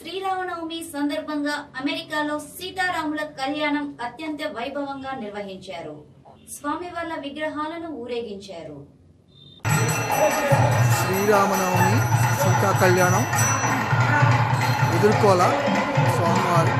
శ్రీరామనవమి సందర్భంగా అమెరికాలో సీతారాముల కళ్యాణం అత్యంత వైభవంగా నిర్వహించారు స్వామివార్ల విగ్రహాలను ఊరేగించారు శ్రీరామనవమి సీతా కళ్యాణం ఎదుర్కోల స్వామివారు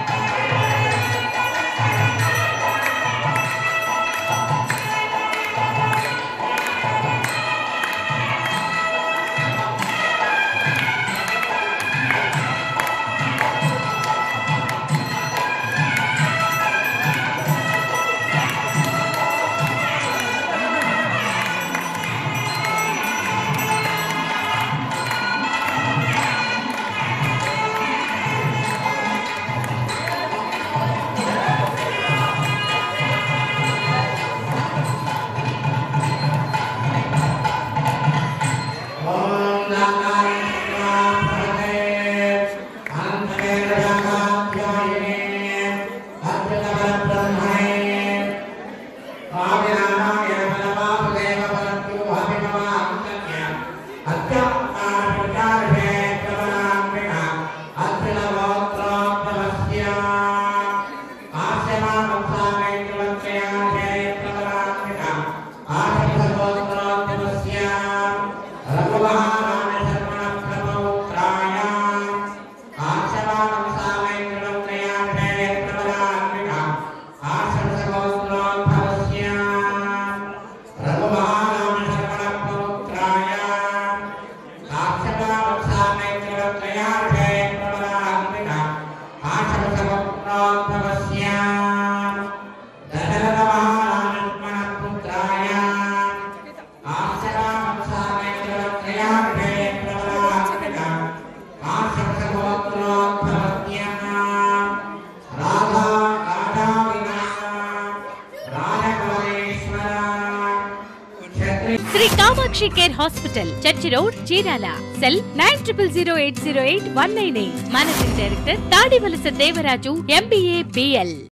Shri Kamakshi care hospital church road Chirala cell nine triple zero eight zero eight one nine eight managing director Tadivalasa Devaraju MBA BL